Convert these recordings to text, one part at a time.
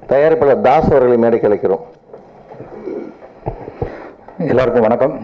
தயாரிப்பாளர் தாஸ் அவர்களை மேடைக்கு அழைக்கிறோம் எல்லாருக்கும் வணக்கம்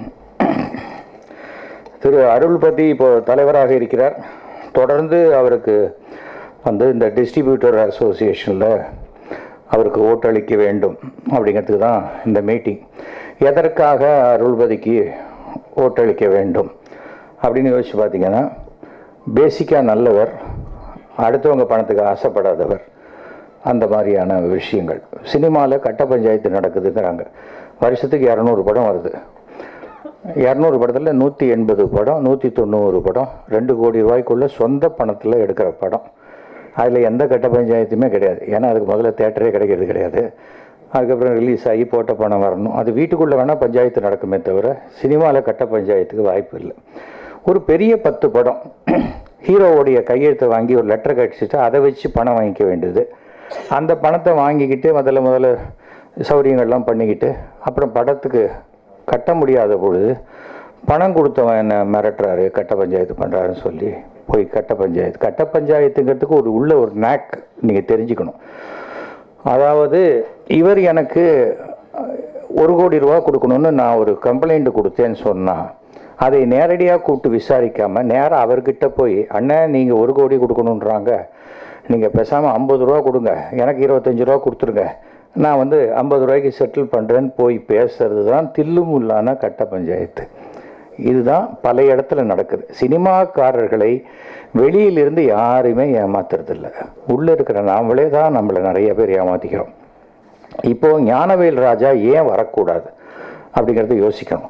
திரு அருள்பதி இப்போ தலைவராக இருக்கிறார் தொடர்ந்து அவருக்கு வந்து இந்த டிஸ்ட்ரிபியூட்டர் அசோசியேஷனில் அவருக்கு ஓட்டளிக்க வேண்டும் அப்படிங்கிறதுக்கு தான் இந்த மீட்டிங் எதற்காக அருள்பதிக்கு ஓட்டளிக்க வேண்டும் அப்படின்னு யோசிச்சு பார்த்தீங்கன்னா பேசிக்காக நல்லவர் அடுத்தவங்க பணத்துக்கு ஆசைப்படாதவர் அந்த மாதிரியான விஷயங்கள் சினிமாவில் கட்ட பஞ்சாயத்து நடக்குதுங்கிறாங்க வருஷத்துக்கு இரநூறு படம் வருது இரநூறு படத்தில் நூற்றி எண்பது படம் நூற்றி தொண்ணூறு படம் ரெண்டு கோடி ரூபாய்க்குள்ள சொந்த பணத்தில் எடுக்கிற படம் அதில் எந்த கட்ட பஞ்சாயத்துமே கிடையாது ஏன்னா அதுக்கு முதல்ல தேட்டரே கிடைக்கிறது கிடையாது அதுக்கப்புறம் ரிலீஸ் ஆகி போட்ட பணம் வரணும் அது வீட்டுக்குள்ளே வேணால் பஞ்சாயத்து நடக்குமே தவிர சினிமாவில் கட்ட பஞ்சாயத்துக்கு வாய்ப்பு இல்லை ஒரு பெரிய பத்து படம் ஹீரோவுடைய கையெழுத்தை வாங்கி ஒரு லெட்டர் கடிச்சிட்டு அதை வச்சு பணம் வாங்கிக்க வேண்டியது அந்த பணத்தை வாங்கிக்கிட்டு முதல்ல முதல்ல சௌரியங்கள்லாம் பண்ணிக்கிட்டு அப்புறம் படத்துக்கு கட்ட முடியாத பொழுது பணம் கொடுத்தவன் என்ன மிரட்டுறாரு கட்ட பஞ்சாயத்து பண்ணுறாருன்னு சொல்லி போய் கட்ட பஞ்சாயத்து கட்ட பஞ்சாயத்துங்கிறதுக்கு ஒரு உள்ள ஒரு நேக் நீங்கள் தெரிஞ்சுக்கணும் அதாவது இவர் எனக்கு அஹ், ஒரு கோடி ரூபா கொடுக்கணும்னு நான் ஒரு கம்ப்ளைண்ட் கொடுத்தேன்னு சொன்னால் அதை நேரடியாக கூப்பிட்டு விசாரிக்காமல் நேராக அவர்கிட்ட போய் அண்ணன் நீங்கள் ஒரு கோடி கொடுக்கணுன்றாங்க நீங்கள் பேசாமல் ஐம்பது ரூபா கொடுங்க எனக்கு இருபத்தஞ்சி ரூபா கொடுத்துருங்க நான் வந்து ஐம்பது ரூபாய்க்கு செட்டில் பண்ணுறேன்னு போய் பேசுறது தான் தில்லுமுல்லான கட்ட பஞ்சாயத்து இதுதான் பல இடத்துல நடக்குது சினிமாக்காரர்களை வெளியிலிருந்து யாருமே ஏமாத்துறதில்ல உள்ளே இருக்கிற நாமளே தான் நம்மளை நிறைய பேர் ஏமாத்திக்கிறோம் இப்போ ஞானவேல் ராஜா ஏன் வரக்கூடாது அப்படிங்கிறத யோசிக்கணும்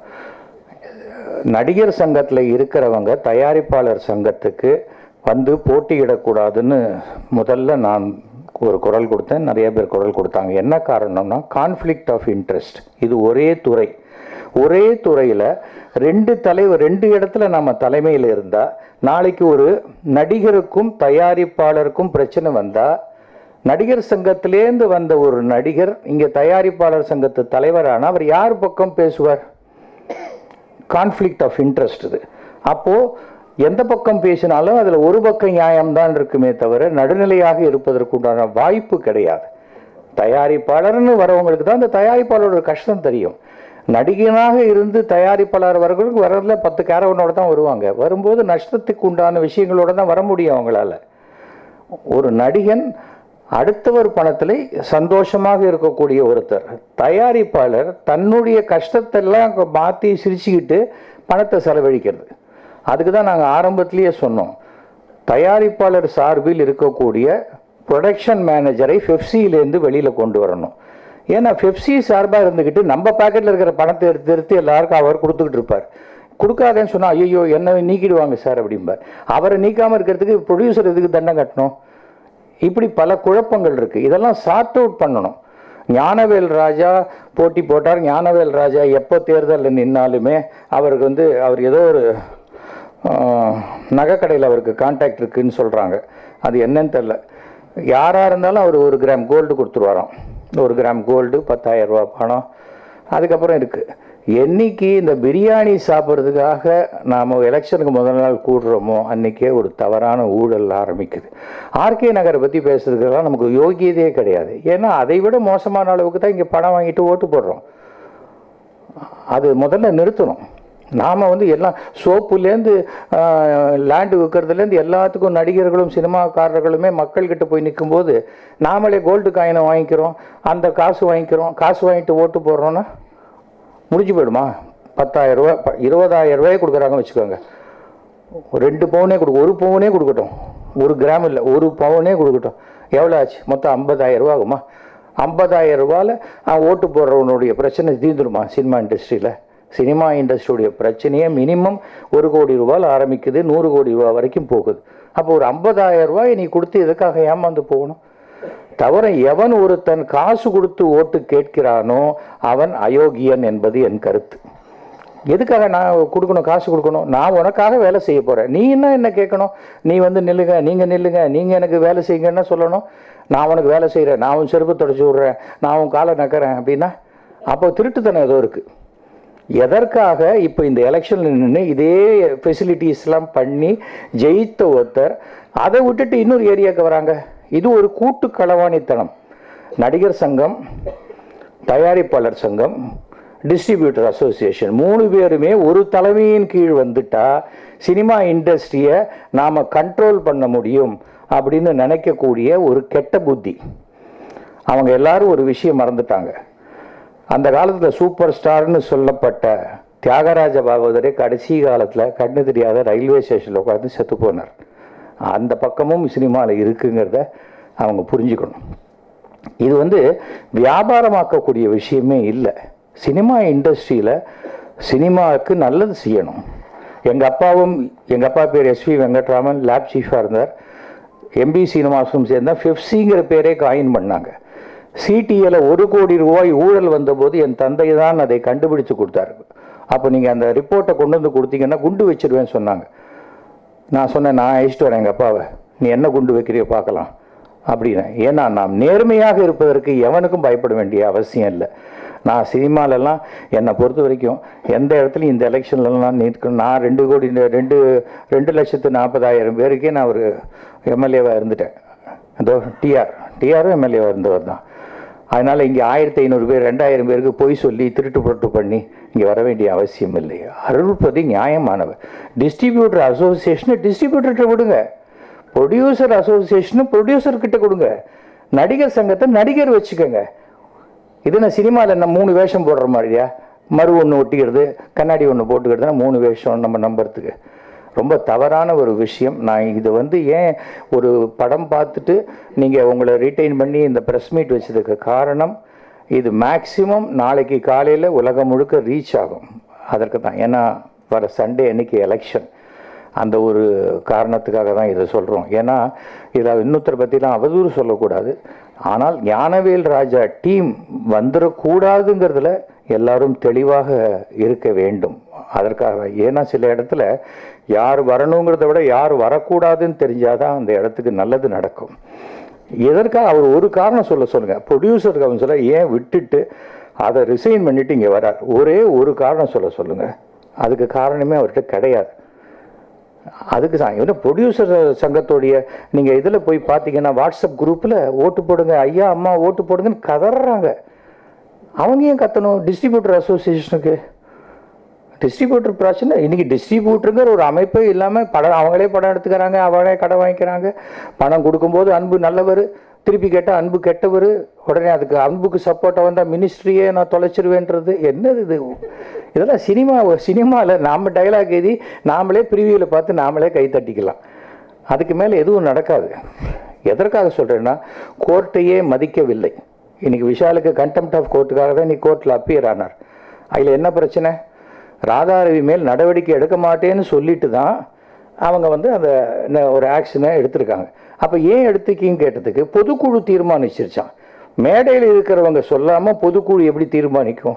நடிகர் சங்கத்தில் இருக்கிறவங்க தயாரிப்பாளர் சங்கத்துக்கு வந்து போட்டியிடக்கூடாதுன்னு முதல்ல நான் ஒரு குரல் கொடுத்தேன் நிறைய பேர் குரல் கொடுத்தாங்க என்ன காரணம்னா கான்ஃப்ளிக்ட் ஆஃப் இன்ட்ரெஸ்ட் இது ஒரே துறை ஒரே துறையில் ரெண்டு தலைவர் ரெண்டு இடத்துல நம்ம தலைமையில் இருந்தால் நாளைக்கு ஒரு நடிகருக்கும் தயாரிப்பாளருக்கும் பிரச்சனை வந்தால் நடிகர் சங்கத்திலேருந்து வந்த ஒரு நடிகர் இங்கே தயாரிப்பாளர் சங்கத்து தலைவரான அவர் யார் பக்கம் பேசுவார் கான்ஃப்ளிக்ட் ஆஃப் இன்ட்ரெஸ்ட் இது அப்போது எந்த பக்கம் பேசினாலும் அதில் ஒரு பக்கம் நியாயம்தான் இருக்குமே தவிர நடுநிலையாக இருப்பதற்குண்டான வாய்ப்பு கிடையாது தயாரிப்பாளர்னு வரவங்களுக்கு தான் அந்த தயாரிப்பாளரோட கஷ்டம் தெரியும் நடிகனாக இருந்து தயாரிப்பாளர் வரவங்களுக்கு வரதுல பத்து கேரவனோட தான் வருவாங்க வரும்போது நஷ்டத்துக்கு உண்டான விஷயங்களோட தான் வர முடியும் அவங்களால ஒரு நடிகன் அடுத்தவர் பணத்தில் சந்தோஷமாக இருக்கக்கூடிய ஒருத்தர் தயாரிப்பாளர் தன்னுடைய கஷ்டத்தெல்லாம் மாற்றி சிரிச்சுக்கிட்டு பணத்தை செலவழிக்கிறது அதுக்கு தான் நாங்கள் ஆரம்பத்திலேயே சொன்னோம் தயாரிப்பாளர் சார்பில் இருக்கக்கூடிய ப்ரொடக்ஷன் மேனேஜரை ஃபெப்சியிலேருந்து வெளியில் கொண்டு வரணும் ஏன்னா ஃபெப்சி சார்பாக இருந்துக்கிட்டு நம்ம பாக்கெட்டில் இருக்கிற பணத்தை எடுத்து எடுத்து எல்லாருக்கும் அவர் கொடுத்துக்கிட்டு இருப்பார் கொடுக்காதேன்னு சொன்னால் ஐயோ என்ன நீக்கிடுவாங்க சார் அப்படிம்பார் அவரை நீக்காமல் இருக்கிறதுக்கு ப்ரொடியூசர் எதுக்கு தண்டனை கட்டணும் இப்படி பல குழப்பங்கள் இருக்குது இதெல்லாம் சார்ட் அவுட் பண்ணணும் ஞானவேல் ராஜா போட்டி போட்டார் ஞானவேல் ராஜா எப்போ தேர்தலில் நின்னாலுமே அவருக்கு வந்து அவர் ஏதோ ஒரு நகைக்கடையில் அவருக்கு கான்டாக்ட் இருக்குன்னு சொல்கிறாங்க அது என்னன்னு தெரில யாராக இருந்தாலும் அவர் ஒரு கிராம் கோல்டு கொடுத்துருவாராம் ஒரு கிராம் கோல்டு பத்தாயிரம் ரூபா பணம் அதுக்கப்புறம் இருக்குது என்னைக்கு இந்த பிரியாணி சாப்பிட்றதுக்காக நாம் எலெக்ஷனுக்கு முதல் நாள் கூடுறோமோ அன்றைக்கே ஒரு தவறான ஊழல் ஆரம்பிக்குது ஆர்கே நகரை பற்றி பேசுறதுக்கெல்லாம் நமக்கு யோகியதே கிடையாது ஏன்னா அதை விட மோசமான அளவுக்கு தான் இங்கே பணம் வாங்கிட்டு ஓட்டு போடுறோம் அது முதல்ல நிறுத்தணும் நாம் வந்து எல்லாம் சோப்புலேருந்து லேண்டு விற்கிறதுலேருந்து எல்லாத்துக்கும் நடிகர்களும் சினிமாக்காரர்களுமே மக்கள்கிட்ட போய் நிற்கும்போது நாமளே கோல்டு காயினை வாங்கிக்கிறோம் அந்த காசு வாங்கிக்கிறோம் காசு வாங்கிட்டு ஓட்டு போடுறோன்னா முடிஞ்சு போயிடுமா பத்தாயிரம் ரூபா ப- இருபதாயிரம் ரூபாய் கொடுக்குறாங்க வச்சுக்கோங்க ஒரு ரெண்டு பவுனே கொடுக்க ஒரு பவுனே கொடுக்கட்டும் ஒரு கிராம் இல்லை ஒரு பவுனே கொடுக்கட்டும் எவ்வளோ ஆச்சு மொத்தம் ஐம்பதாயிரம் ரூபா ஆகுமா ஐம்பதாயிரம் ரூபாயில் ஓட்டு போடுறவனுடைய பிரச்சனை தீர்ந்துடுமா சினிமா இண்டஸ்ட்ரியில் சினிமா இண்டஸ்ட்ரியுடைய பிரச்சனையே மினிமம் ஒரு கோடி ரூபாயில் ஆரம்பிக்குது நூறு கோடி ரூபா வரைக்கும் போகுது அப்போ ஒரு ஐம்பதாயிரம் ரூபாய் நீ கொடுத்து எதுக்காக ஏமாந்து போகணும் தவிர எவன் ஒருத்தன் காசு கொடுத்து ஓட்டு கேட்கிறானோ அவன் அயோக்கியன் என்பது என் கருத்து எதுக்காக நான் கொடுக்கணும் காசு கொடுக்கணும் நான் உனக்காக வேலை செய்ய போகிறேன் நீ என்ன என்ன கேட்கணும் நீ வந்து நில்லுங்க நீங்கள் நில்லுங்க நீங்கள் எனக்கு வேலை செய்யுங்கன்னு சொல்லணும் நான் உனக்கு வேலை செய்கிறேன் நான் உன் செருப்பு தொடச்சி விட்றேன் நான் உன் காலை நக்கிறேன் அப்படின்னா அப்போ திருட்டுத்தனம் ஏதோ இருக்குது எதற்காக இப்போ இந்த எலெக்ஷனில் நின்று இதே ஃபெசிலிட்டிஸ்லாம் பண்ணி ஜெயித்த ஒருத்தர் அதை விட்டுட்டு இன்னொரு ஏரியாவுக்கு வராங்க இது ஒரு கூட்டு களவாணித்தனம் நடிகர் சங்கம் தயாரிப்பாளர் சங்கம் டிஸ்ட்ரிபியூட்டர் அசோசியேஷன் மூணு பேருமே ஒரு தலைமையின் கீழ் வந்துட்டா சினிமா இண்டஸ்ட்ரியை நாம் கண்ட்ரோல் பண்ண முடியும் அப்படின்னு நினைக்கக்கூடிய ஒரு கெட்ட புத்தி அவங்க எல்லாரும் ஒரு விஷயம் மறந்துட்டாங்க அந்த காலத்தில் சூப்பர் ஸ்டார்னு சொல்லப்பட்ட தியாகராஜ பாகவதரே கடைசி காலத்தில் கண்ணு தெரியாத ரயில்வே ஸ்டேஷனில் உட்காந்து செத்து போனார் அந்த பக்கமும் சினிமாவில் இருக்குங்கிறத அவங்க புரிஞ்சுக்கணும் இது வந்து வியாபாரமாக்கக்கூடிய விஷயமே இல்லை சினிமா இண்டஸ்ட்ரியில் சினிமாவுக்கு நல்லது செய்யணும் எங்கள் அப்பாவும் எங்கள் அப்பா பேர் எஸ்வி வெங்கட்ராமன் லேப் சீஃபாக இருந்தார் எம்பி சினிமாஸும் சேர்ந்தா ஃபிஃப்சிங்கிற பேரே காயின் பண்ணாங்க சிடிஏல ஒரு கோடி ரூபாய் ஊழல் வந்தபோது என் தந்தை தான் அதை கண்டுபிடிச்சு கொடுத்தாரு அப்போ நீங்கள் அந்த ரிப்போர்ட்டை கொண்டு வந்து கொடுத்தீங்கன்னா குண்டு வச்சிருவேன்னு சொன்னாங்க நான் சொன்னேன் நான் அழிச்சிட்டு வரேன் எங்கள் அப்பாவை நீ என்ன குண்டு வைக்கிறியோ பார்க்கலாம் அப்படின்னு ஏன்னா நாம் நேர்மையாக இருப்பதற்கு எவனுக்கும் பயப்பட வேண்டிய அவசியம் இல்லை நான் சினிமாலெல்லாம் என்னை பொறுத்த வரைக்கும் எந்த இடத்துலையும் இந்த எலெக்ஷன்லலாம் நிற்க நான் ரெண்டு கோடி ரெண்டு ரெண்டு லட்சத்து நாற்பதாயிரம் பேருக்கே நான் ஒரு எம்எல்ஏவாக இருந்துட்டேன் அதோ டிஆர் டிஆரும் எம்எல்ஏவாக இருந்தவர் தான் அதனால் இங்கே ஆயிரத்தி ஐநூறு பேர் ரெண்டாயிரம் பேருக்கு பொய் சொல்லி திருட்டு புரட்டு பண்ணி இங்கே வர வேண்டிய அவசியம் இல்லை அருள்பதி நியாயமானவர் டிஸ்ட்ரிபியூட்டர் அசோசியேஷனை டிஸ்ட்ரிபியூட்டர்கிட்ட விடுங்க ப்ரொடியூசர் அசோசியேஷனை ப்ரொடியூசர் கிட்ட கொடுங்க நடிகர் சங்கத்தை நடிகர் வச்சுக்கோங்க இது நான் சினிமாவில் என்ன மூணு வேஷம் போடுற மாதிரியா மறு ஒன்று ஒட்டிக்கிறது கண்ணாடி ஒன்று போட்டுக்கிறதுனா மூணு வேஷம் நம்ம நம்புறதுக்கு ரொம்ப தவறான ஒரு விஷயம் நான் இது வந்து ஏன் ஒரு படம் பார்த்துட்டு நீங்கள் உங்களை ரீட்டைன் பண்ணி இந்த ப்ரெஸ் மீட் வச்சதுக்கு காரணம் இது மேக்சிமம் நாளைக்கு காலையில் உலகம் முழுக்க ரீச் ஆகும் அதற்கு தான் ஏன்னா வர சண்டே அன்னைக்கு எலெக்ஷன் அந்த ஒரு காரணத்துக்காக தான் இதை சொல்கிறோம் ஏன்னா இதில் இன்னொருத்தரை பற்றிலாம் அவதூறு சொல்லக்கூடாது ஆனால் ஞானவேல் ராஜா டீம் வந்துடக்கூடாதுங்கிறதுல எல்லாரும் தெளிவாக இருக்க வேண்டும் அதற்காக ஏன்னா சில இடத்துல யார் வரணுங்கிறத விட யார் வரக்கூடாதுன்னு தெரிஞ்சாதான் அந்த இடத்துக்கு நல்லது நடக்கும் எதற்காக அவர் ஒரு காரணம் சொல்ல சொல்லுங்க ப்ரொடியூசர் கவுன்சிலை ஏன் விட்டுட்டு அதை ரிசைன் பண்ணிட்டு இங்கே வரார் ஒரே ஒரு காரணம் சொல்ல சொல்லுங்க அதுக்கு காரணமே அவர்கிட்ட கிடையாது அதுக்கு தான் என்ன ப்ரொடியூசர் சங்கத்தோடைய நீங்கள் இதில் போய் பார்த்தீங்கன்னா வாட்ஸ்அப் குரூப்பில் ஓட்டு போடுங்க ஐயா அம்மா ஓட்டு போடுங்கன்னு கதறாங்க அவங்க ஏன் கத்தணும் டிஸ்ட்ரிபியூட்டர் அசோசியேஷனுக்கு டிஸ்ட்ரிபியூட்டர் பிரச்சனை இன்னைக்கு டிஸ்ட்ரிபியூட்டருங்கிற ஒரு அமைப்பே இல்லாமல் படம் அவங்களே படம் எடுத்துக்கிறாங்க அவங்களே கடன் வாங்கிக்கிறாங்க பணம் கொடுக்கும்போது அன்பு நல்லவர் திருப்பி கேட்டால் அன்பு கெட்டவர் உடனே அதுக்கு அன்புக்கு சப்போர்ட்டாக வந்தால் மினிஸ்ட்ரியே நான் தொலைச்சிருவேன்றது என்னது இது இதெல்லாம் சினிமா சினிமாவில் நாம் டைலாக் எழுதி நாமளே ப்ரிவியூவில் பார்த்து நாமளே கை தட்டிக்கலாம் அதுக்கு மேலே எதுவும் நடக்காது எதற்காக சொல்கிறேன்னா கோர்ட்டையே மதிக்கவில்லை இன்னைக்கு விஷாலுக்கு கண்டெம்ட் ஆஃப் கோர்ட்டுக்காக தான் இன்னைக்கு கோர்ட்டில் அப்பியர் ஆனார் அதில் என்ன பிரச்சனை ராதாரவி மேல் நடவடிக்கை எடுக்க மாட்டேன்னு சொல்லிட்டு தான் அவங்க வந்து அந்த ந- ஒரு ஆக்ஷனை எடுத்திருக்காங்க அப்போ ஏன் எடுத்துக்கின்னு கேட்டதுக்கு பொதுக்குழு தீர்மானிச்சிருச்சான் மேடையில் இருக்கிறவங்க சொல்லாமல் பொதுக்குழு எப்படி தீர்மானிக்கும்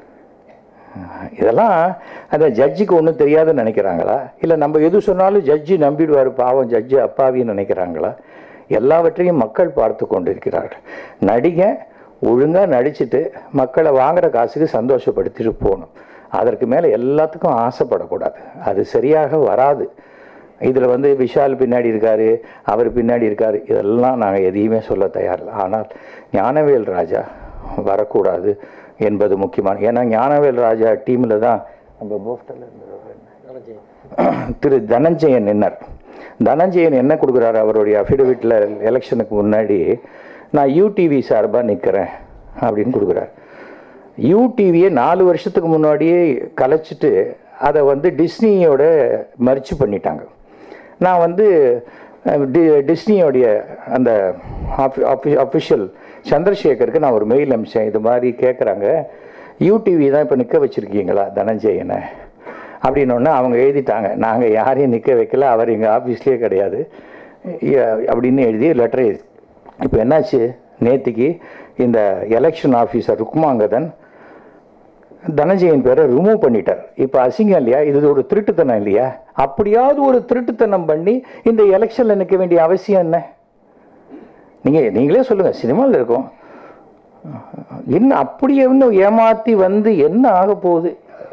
இதெல்லாம் அந்த ஜட்ஜுக்கு ஒன்றும் தெரியாதுன்னு நினைக்கிறாங்களா இல்லை நம்ம எது சொன்னாலும் ஜட்ஜி நம்பிடுவார் பாவம் ஜட்ஜு அப்பாவின்னு நினைக்கிறாங்களா எல்லாவற்றையும் மக்கள் பார்த்து கொண்டிருக்கிறார்கள் நடிகை ஒழுங்காக நடிச்சுட்டு மக்களை வாங்குற காசுக்கு சந்தோஷப்படுத்திட்டு போகணும் அதற்கு மேலே எல்லாத்துக்கும் ஆசைப்படக்கூடாது அது சரியாக வராது இதில் வந்து விஷால் பின்னாடி இருக்காரு அவர் பின்னாடி இருக்காரு இதெல்லாம் நாங்கள் எதையுமே சொல்ல தயாரில்லை ஆனால் ஞானவேல் ராஜா வரக்கூடாது என்பது முக்கியமான ஏன்னா ஞானவேல் ராஜா டீமில் தான் நம்ம போஸ்டரில் இருந்தவர் திரு தனஞ்சயன் நின்னர் தனஞ்சயன் என்ன கொடுக்குறாரு அவருடைய அஃபிடவிட்டில் எலெக்ஷனுக்கு முன்னாடி நான் யூடிவி சார்பாக நிற்கிறேன் அப்படின்னு கொடுக்குறாரு யூடிவியை நாலு வருஷத்துக்கு முன்னாடியே கலைச்சிட்டு அதை வந்து டிஸ்னியோட மர்ச்சு பண்ணிட்டாங்க நான் வந்து அஹ், டி- டிஸ்னியோடைய அந்த அஃபிஷியல் சந்திரசேகருக்கு நான் ஒரு மெயில் அனுப்பிச்சேன் இது மாதிரி கேட்குறாங்க யூடிவி தான் இப்போ நிற்க வச்சுருக்கீங்களா தனஞ்சயனை அப்படின்னோடனே அவங்க எழுதிட்டாங்க நாங்கள் யாரையும் நிற்க வைக்கல அவர் எங்கள் ஆஃபீஸ்லேயே கிடையாது இ- அப்படின்னு எழுதி லெட்டர் எழுதி இப்போ என்னாச்சு நேத்திக்கு இந்த எலெக்ஷன் ஆஃபீஸர் ருக்மாங்கதன் தனஞ்சயன் பேரை ரிமூவ் பண்ணிட்டார் இப்போ அசிங்கம் இல்லையா இது ஒரு திருட்டுத்தனம் இல்லையா அப்படியாவது ஒரு திருட்டுத்தனம் பண்ணி இந்த எலெக்ஷனில் நிற்க வேண்டிய அவசியம் என்ன நீங்கள் நீங்களே சொல்லுங்கள் சினிமாவில் இருக்கோம் என்ன அப்படியே இன்னும் ஏமாற்றி வந்து என்ன ஆக போகுது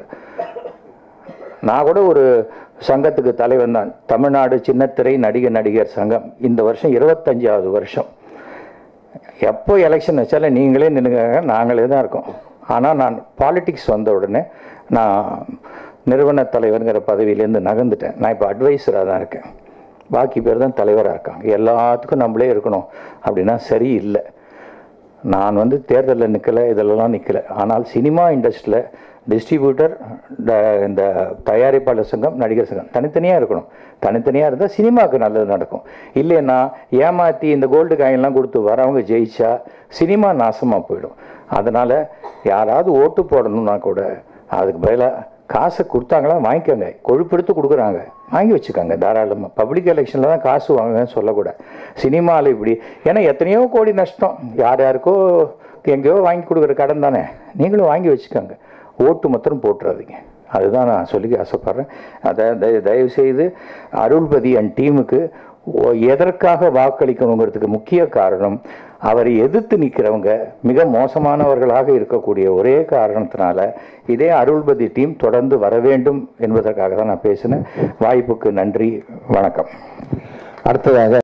நான் கூட ஒரு சங்கத்துக்கு தலைவன் தான் தமிழ்நாடு சின்னத்திரை நடிகர் நடிகர் சங்கம் இந்த வருஷம் இருபத்தஞ்சாவது வருஷம் எப்போ எலெக்ஷன் வச்சாலும் நீங்களே நின்னுங்க நாங்களே தான் இருக்கோம் ஆனால் நான் பாலிடிக்ஸ் வந்த உடனே நான் நிறுவன தலைவருங்கிற பதவியிலேருந்து நகர்ந்துட்டேன் நான் இப்போ அட்வைசராக தான் இருக்கேன் பாக்கி பேர் தான் தலைவராக இருக்காங்க எல்லாத்துக்கும் நம்மளே இருக்கணும் அப்படின்னா சரி இல்லை நான் வந்து தேர்தலில் நிற்கலை இதிலெல்லாம் நிற்கலை ஆனால் சினிமா இண்டஸ்ட்ரியில் டிஸ்ட்ரிபியூட்டர் இந்த தயாரிப்பாளர் சங்கம் நடிகர் சங்கம் தனித்தனியாக இருக்கணும் தனித்தனியாக இருந்தால் சினிமாவுக்கு நல்லது நடக்கும் இல்லைன்னா ஏமாற்றி இந்த கோல்டு காயின்லாம் கொடுத்து வரவங்க ஜெயிச்சா சினிமா நாசமாக போயிடும் அதனால் யாராவது ஓட்டு போடணும்னா கூட அதுக்கு பதிலாக காசை கொடுத்தாங்களா வாங்கிக்கோங்க கொழுப்பெடுத்து கொடுக்குறாங்க வாங்கி வச்சுக்கோங்க தாராளமாக பப்ளிக் எலெக்ஷனில் தான் காசு வாங்குவேன்னு சொல்லக்கூடாது சினிமாவில் இப்படி ஏன்னா எத்தனையோ கோடி நஷ்டம் யார் யாருக்கோ எங்கேயோ வாங்கி கொடுக்குற கடன் தானே நீங்களும் வாங்கி வச்சுக்கோங்க ஓட்டு மாத்திரம் போட்டுறாதீங்க அதுதான் நான் சொல்லிக்க ஆசைப்பட்றேன் அதை தய தயவு செய்து அருள்பதி அண்ட் டீமுக்கு ஓ- எதற்காக வாக்களிக்கணுங்கிறதுக்கு முக்கிய காரணம் அவரை எதிர்த்து நிற்கிறவங்க மிக மோசமானவர்களாக இருக்கக்கூடிய ஒரே காரணத்தினால இதே அருள்பதி டீம் தொடர்ந்து வர வேண்டும் என்பதற்காக தான் நான் பேசினேன் வாய்ப்புக்கு நன்றி வணக்கம் அடுத்ததாக